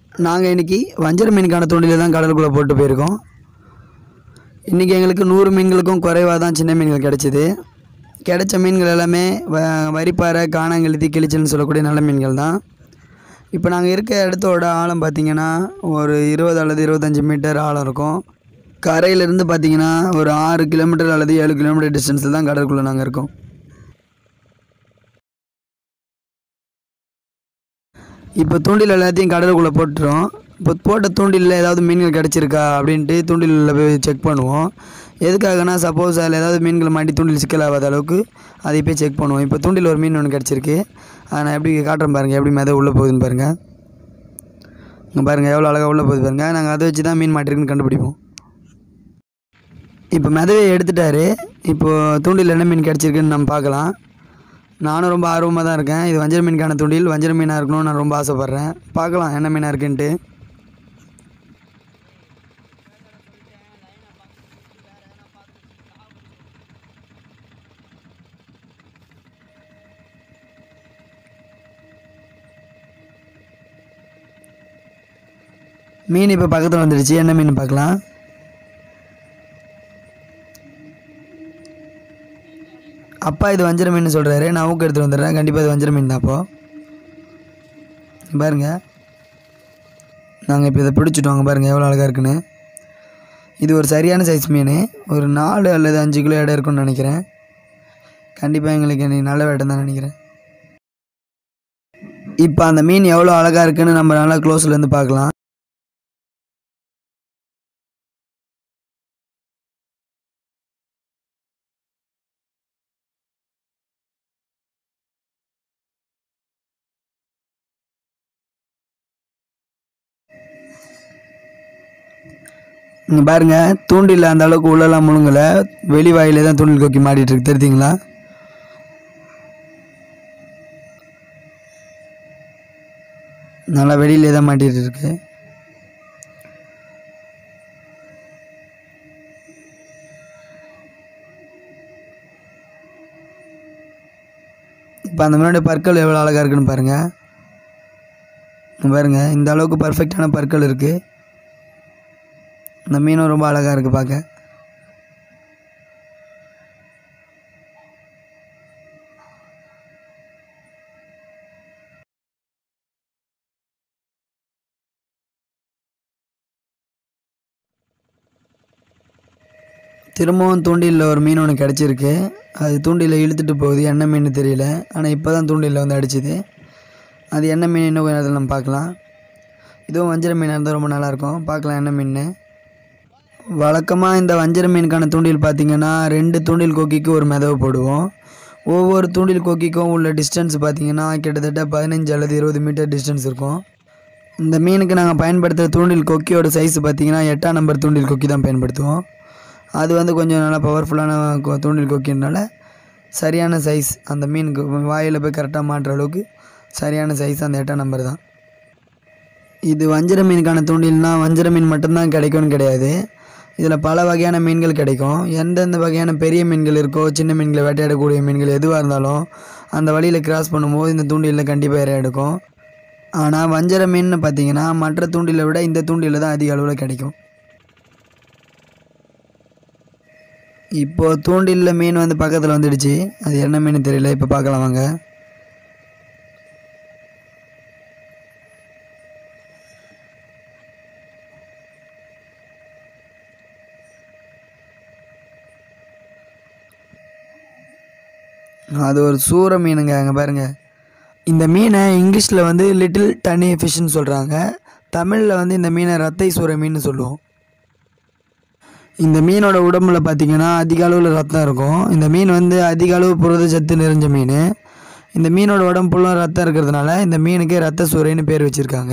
நாங்கள் இன்றைக்கி வஞ்சர மீனுக்கான தூண்டில தான் கடலுக்குள்ளே போட்டு போயிருக்கோம் இன்றைக்கி எங்களுக்கு நூறு மீன்களுக்கும் குறைவாக தான் சின்ன மீன்கள் கிடச்சிது கிடைச்ச மீன்கள் எல்லாமே வ வரிப்பாறை காணாங்கெழுத்தி கிளிச்சல்னு சொல்லக்கூடிய நல்ல மீன்கள் தான் இப்போ நாங்கள் இருக்க இடத்தோட ஆழம் பார்த்திங்கன்னா ஒரு இருபது அல்லது இருபத்தஞ்சி மீட்டர் ஆழம் இருக்கும் கரையிலேருந்து பார்த்திங்கன்னா ஒரு ஆறு கிலோமீட்டர் அல்லது ஏழு கிலோமீட்டர் டிஸ்டன்ஸில் தான் கடலுக்குள்ளே நாங்கள் இருக்கோம் இப்போ தூண்டில் எல்லாத்தையும் கடலுக்குள்ளே போட்டுறோம் இப்போ போட்ட தூண்டிலில் ஏதாவது மீன்கள் கிடச்சிருக்கா அப்படின்ட்டு தூண்டிலில் போய் செக் பண்ணுவோம் எதுக்காகனா சப்போஸ் அதில் ஏதாவது மீன்கள் மாட்டி தூண்டில் சிக்கலாகாத அளவுக்கு அதை போய் செக் பண்ணுவோம் இப்போ தூண்டில் ஒரு மீன் ஒன்று கிடச்சிருக்கு அதை நான் எப்படி காட்டுறேன் பாருங்கள் எப்படி மெத உள்ளே போகுதுன்னு பாருங்கள் இங்கே பாருங்கள் எவ்வளோ அழகாக உள்ளே போகுது பாருங்கள் நாங்கள் அதை வச்சு தான் மீன் மாட்டிருக்குன்னு கண்டுபிடிப்போம் இப்போ மெதவை எடுத்துட்டாரு இப்போது தூண்டில் என்ன மீன் கிடச்சிருக்குன்னு நம்ம பார்க்கலாம் நானும் ரொம்ப ஆர்வமாக தான் இருக்கேன் இது வஞ்சர மீனுக்கான தூண்டில் வஞ்சர மீனாக இருக்கணும்னு நான் ரொம்ப ஆசைப்பட்றேன் பார்க்கலாம் என்ன மீனாக இருக்குன்ட்டு மீன் இப்போ பக்கத்தில் வந்துடுச்சு என்ன மீன் பார்க்கலாம் அப்பா இது வஞ்சர மீன் சொல்கிறாரு நான் ஊக்கு எடுத்துகிட்டு வந்துடுறேன் கண்டிப்பாக இது வஞ்சர மீன் தான் அப்போ பாருங்க நாங்கள் இப்போ இதை பிடிச்சிட்டோம் அங்கே பாருங்கள் எவ்வளோ அழகாக இருக்குன்னு இது ஒரு சரியான சைஸ் மீன் ஒரு நாலு அல்லது அஞ்சு கிலோ எடை இருக்கும்னு நினைக்கிறேன் கண்டிப்பாக எங்களுக்கு இன்னைக்கு நல்ல வேட்டம் தான் நினைக்கிறேன் இப்போ அந்த மீன் எவ்வளோ அழகாக இருக்குன்னு நம்ம நல்லா க்ளோஸ்லேருந்து பார்க்கலாம் இங்கே பாருங்கள் தூண்டில் அந்த அளவுக்கு உள்ளெல்லாம் முழுங்கலை வெளி வாயிலே தான் தூண்டில் கொக்கி மாட்டிகிட்டு இருக்கு தெரியுதுங்களா நல்லா வெளியிலே தான் மாட்டிகிட்டு இருக்கு இப்போ அந்த மீனுடைய பற்கள் எவ்வளோ அழகாக இருக்குன்னு பாருங்கள் இங்க பாருங்க இந்த அளவுக்கு பர்ஃபெக்டான பற்கள் இருக்குது இந்த மீனும் ரொம்ப அழகாக இருக்குது பார்க்க திரும்பவும் தூண்டிலில் ஒரு மீன் ஒன்று கிடச்சிருக்கு அது தூண்டிலில் இழுத்துட்டு போகுது என்ன மீன் தெரியல ஆனால் இப்போ தான் தூண்டிலில் வந்து அடிச்சுது அது என்ன மீன் இன்னும் கொஞ்சம் நேரத்தில் நம்ம பார்க்கலாம் இதுவும் வஞ்சர மீனாக இருந்தால் ரொம்ப நல்லாயிருக்கும் பார்க்கலாம் என்ன மீன் வழக்கமாக இந்த வஞ்சர மீனுக்கான தூண்டில் பார்த்திங்கன்னா ரெண்டு தூண்டில் கொக்கிக்கு ஒரு மிதவு போடுவோம் ஒவ்வொரு தூண்டில் கொக்கிக்கும் உள்ள டிஸ்டன்ஸ் பார்த்திங்கன்னா கிட்டத்தட்ட பதினஞ்சு அல்லது இருபது மீட்டர் டிஸ்டன்ஸ் இருக்கும் இந்த மீனுக்கு நாங்கள் பயன்படுத்துகிற தூண்டில் கொக்கியோட சைஸ் பார்த்திங்கன்னா எட்டாம் நம்பர் தூண்டில் கொக்கி தான் பயன்படுத்துவோம் அது வந்து கொஞ்சம் நல்லா பவர்ஃபுல்லான கொ- தூண்டில் கொக்கினால சரியான சைஸ் அந்த மீனுக்கு வாயில் போய் கரெக்டாக மாட்டுற அளவுக்கு சரியான சைஸ் அந்த எட்டாம் நம்பர் தான் இது வஞ்சர மீனுக்கான தூண்டில்னா வஞ்சர மீன் மட்டும்தான் கிடைக்கும்னு கிடையாது இதில் பல வகையான மீன்கள் கிடைக்கும் எந்தெந்த வகையான பெரிய மீன்கள் இருக்கோ சின்ன மீன்களை வேட்டையாடக்கூடிய மீன்கள் எதுவாக இருந்தாலும் அந்த வழியில் கிராஸ் பண்ணும்போது இந்த தூண்டிலில் கண்டிப்பாக இறை எடுக்கும் ஆனால் வஞ்சர மீன் பார்த்தீங்கன்னா மற்ற தூண்டிலை விட இந்த தூண்டிலில் தான் அதிக அளவில் கிடைக்கும் இப்போது தூண்டிலில் மீன் வந்து பக்கத்தில் வந்துடுச்சு அது என்ன மீன் தெரியல இப்போ பார்க்கலாம் வாங்க அது ஒரு சூற மீனுங்க அங்கே பாருங்க இந்த மீனை இங்கிலீஷில் வந்து லிட்டில் டனி ஃபிஷ்னு சொல்கிறாங்க தமிழில் வந்து இந்த மீனை ரத்தை சூற மீன் சொல்லுவோம் இந்த மீனோட உடம்புல பார்த்தீங்கன்னா அதிக அளவில் ரத்தம் இருக்கும் இந்த மீன் வந்து அதிக அளவு புரதச்சத்து நிறைஞ்ச மீன் இந்த மீனோட உடம்பு ஃபுல்லாக ரத்தம் இருக்கிறதுனால இந்த மீனுக்கு ரத்த சூறைன்னு பேர் வச்சுருக்காங்க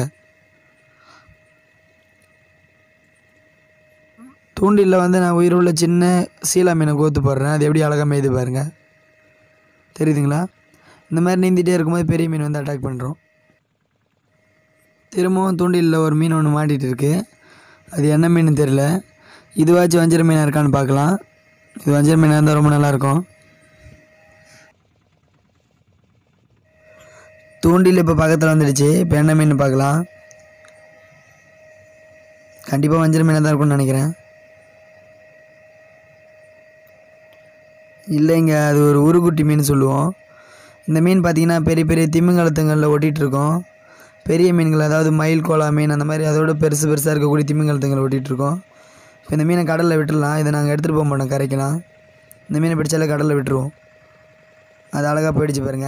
தூண்டிலில் வந்து நான் உயிருள்ள சின்ன சீலா மீனை கோத்து போடுறேன் அது எப்படி அழகாக மேய்து பாருங்க தெரியுதுங்களா இந்த மாதிரி நீந்திட்டே இருக்கும்போது பெரிய மீன் வந்து அட்டாக் பண்ணுறோம் திரும்பவும் தூண்டிலில் ஒரு மீன் ஒன்று மாட்டிகிட்டு இருக்கு அது என்ன மீன் தெரியல இதுவாச்சும் வஞ்சர மீனாக இருக்கான்னு பார்க்கலாம் இது வஞ்சர மீனாக இருந்தால் ரொம்ப நல்லாயிருக்கும் தூண்டில் இப்போ பக்கத்தில் வந்துடுச்சு இப்போ என்ன மீன் பார்க்கலாம் கண்டிப்பாக வஞ்சர மீனாக தான் இருக்கும்னு நினைக்கிறேன் இல்லைங்க அது ஒரு உருக்குட்டி மீன் சொல்லுவோம் இந்த மீன் பார்த்தீங்கன்னா பெரிய பெரிய திமிங்கலத்துங்களில் ஒட்டிகிட்டு இருக்கோம் பெரிய மீன்கள் அதாவது மயில் கோலா மீன் அந்த மாதிரி அதோட பெருசு பெருசாக இருக்கக்கூடிய திமிங்கலத்துங்களை ஒட்டிகிட்டு இருக்கோம் இப்போ இந்த மீனை கடலில் விட்டுடலாம் இதை நாங்கள் எடுத்துகிட்டு போக மாட்டோம் கரைக்கலாம் இந்த மீனை பிடிச்சாலே கடலில் விட்டுருவோம் அது அழகாக போயிடுச்சு பாருங்க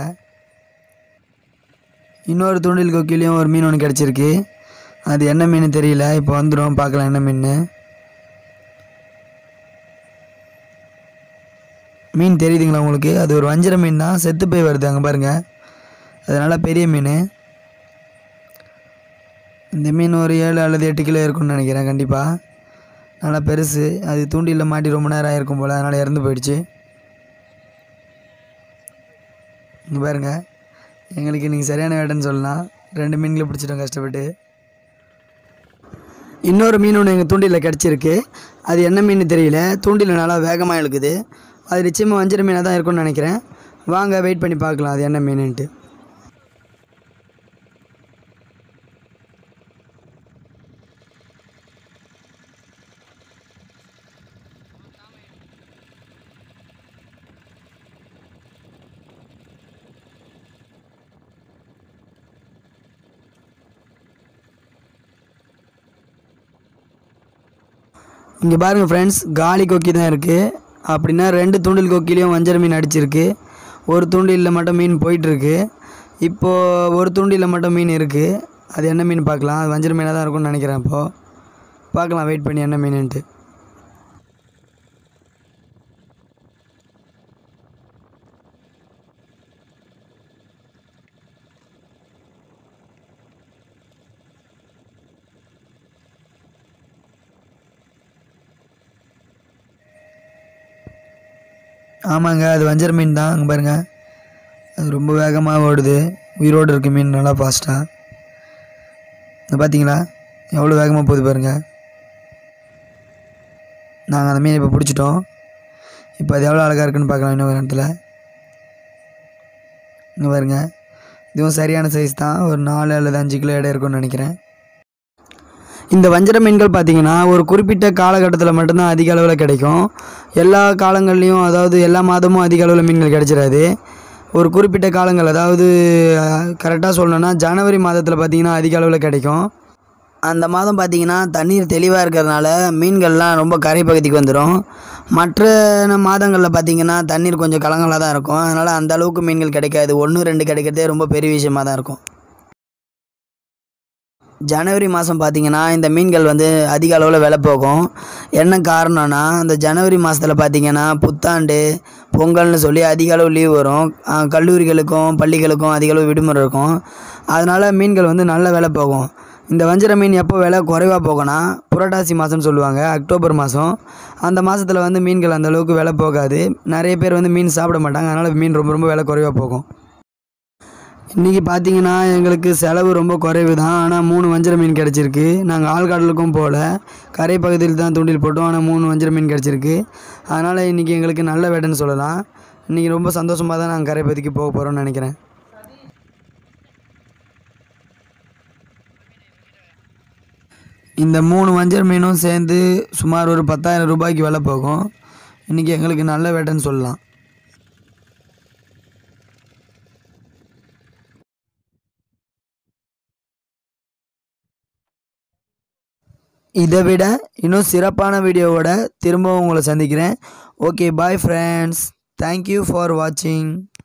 இன்னொரு தூண்டில் கொக்கிலையும் ஒரு மீன் ஒன்று கிடச்சிருக்கு அது என்ன மீன் தெரியல இப்போ வந்துடும் பார்க்கலாம் என்ன மீன் மீன் தெரியுதுங்களா உங்களுக்கு அது ஒரு வஞ்சிர மீன் தான் செத்து போய் வருது அங்கே பாருங்கள் அது நல்லா பெரிய மீன் இந்த மீன் ஒரு ஏழு அல்லது எட்டு கிலோ இருக்கும்னு நினைக்கிறேன் கண்டிப்பாக நல்லா பெருசு அது தூண்டிலில் மாட்டி ரொம்ப நேரம் ஆயிருக்கும் போல் அதனால் இறந்து போயிடுச்சு இங்கே பாருங்க எங்களுக்கு இன்றைக்கி சரியான வேட்டைன்னு சொல்லலாம் ரெண்டு மீன்களை பிடிச்சிட்டோம் கஷ்டப்பட்டு இன்னொரு மீன் ஒன்று எங்கள் தூண்டிலில் கிடச்சிருக்கு அது என்ன மீன் தெரியல தூண்டில் நல்லா வேகமாக இழுக்குது அது நிச்சயமாக வஞ்சிர மீனாக தான் இருக்கும்னு நினைக்கிறேன் வாங்க வெயிட் பண்ணி பார்க்கலாம் அது என்ன மீனுன்ட்டு இங்கே பாருங்கள் ஃப்ரெண்ட்ஸ் காலி கொக்கி தான் இருக்குது அப்படின்னா ரெண்டு தூண்டில் கொக்கிலையும் வஞ்சர மீன் அடிச்சிருக்கு ஒரு தூண்டிலில் மட்டும் மீன் போயிட்டுருக்கு இப்போது ஒரு தூண்டிலில் மட்டும் மீன் இருக்குது அது என்ன மீன் பார்க்கலாம் அது வஞ்சர மீனாக தான் இருக்கும்னு நினைக்கிறேன் இப்போது பார்க்கலாம் வெயிட் பண்ணி என்ன மீனுன்ட்டு ஆமாங்க அது வஞ்சர மீன் தான் அங்கே பாருங்க அது ரொம்ப வேகமாக ஓடுது உயிரோடு இருக்க மீன் நல்லா ஃபாஸ்ட்டாக இந்த பார்த்தீங்களா எவ்வளோ வேகமாக போகுது பாருங்க நாங்கள் அந்த மீனை இப்போ பிடிச்சிட்டோம் இப்போ அது எவ்வளோ அழகாக இருக்குன்னு பார்க்கலாம் இன்னொரு இடத்துல இங்கே பாருங்க இதுவும் சரியான சைஸ் தான் ஒரு நாலு அல்லது அஞ்சு கிலோ எடை இருக்கும்னு நினைக்கிறேன் இந்த வஞ்சர மீன்கள் பார்த்தீங்கன்னா ஒரு குறிப்பிட்ட காலகட்டத்தில் மட்டும்தான் அதிக அளவில் கிடைக்கும் எல்லா காலங்கள்லேயும் அதாவது எல்லா மாதமும் அதிக அளவில் மீன்கள் கிடைச்சிடாது ஒரு குறிப்பிட்ட காலங்கள் அதாவது கரெக்டாக சொல்லணும்னா ஜனவரி மாதத்தில் பார்த்தீங்கன்னா அதிக அளவில் கிடைக்கும் அந்த மாதம் பார்த்தீங்கன்னா தண்ணீர் தெளிவாக இருக்கிறதுனால மீன்கள்லாம் ரொம்ப கரை பகுதிக்கு வந்துடும் மற்ற மாதங்களில் பார்த்தீங்கன்னா தண்ணீர் கொஞ்சம் கலங்கலாக தான் இருக்கும் அதனால் அந்த அளவுக்கு மீன்கள் கிடைக்காது ஒன்று ரெண்டு கிடைக்கிறதே ரொம்ப பெரிய விஷயமா தான் இருக்கும் ஜனவரி மாதம் பார்த்தீங்கன்னா இந்த மீன்கள் வந்து அதிக அளவில் விலை போகும் என்ன காரணம்னா இந்த ஜனவரி மாதத்தில் பார்த்தீங்கன்னா புத்தாண்டு பொங்கல்னு சொல்லி அதிக அளவு லீவ் வரும் ஆஹ் கல்லூரிகளுக்கும் பள்ளிகளுக்கும் அதிக அளவு விடுமுறை இருக்கும் அதனால் மீன்கள் வந்து நல்ல விலை போகும் இந்த வஞ்சிர மீன் எப்போ விலை குறைவாக போகும்னா புரட்டாசி மாதம்னு சொல்லுவாங்க அக்டோபர் மாதம் அந்த மாதத்தில் வந்து மீன்கள் அந்த அளவுக்கு விலை போகாது நிறைய பேர் வந்து மீன் சாப்பிட மாட்டாங்க அதனால் மீன் ரொம்ப ரொம்ப விலை குறைவாக போகும் இன்றைக்கி பார்த்தீங்கன்னா எங்களுக்கு செலவு ரொம்ப குறைவு தான் ஆனால் மூணு வஞ்சிர மீன் கிடச்சிருக்கு நாங்கள் ஆழ்கடலுக்கும் போகல கரை பகுதியில் தான் தூண்டில் போட்டோம் ஆனால் மூணு வஞ்சிர மீன் கிடச்சிருக்கு அதனால் இன்றைக்கி எங்களுக்கு நல்ல வேட்டைன்னு சொல்லலாம் இன்றைக்கி ரொம்ப சந்தோஷமாக தான் நாங்கள் கரை பகுதிக்கு போக போகிறோம்னு நினைக்கிறேன் இந்த மூணு வஞ்சர் மீனும் சேர்ந்து சுமார் ஒரு பத்தாயிரம் ரூபாய்க்கு விலை போகும் இன்றைக்கி எங்களுக்கு நல்ல வேட்டைன்னு சொல்லலாம் இதை விட இன்னும் சிறப்பான வீடியோவோட திரும்பவும் உங்களை சந்திக்கிறேன் okay bye friends thank you for வாட்சிங்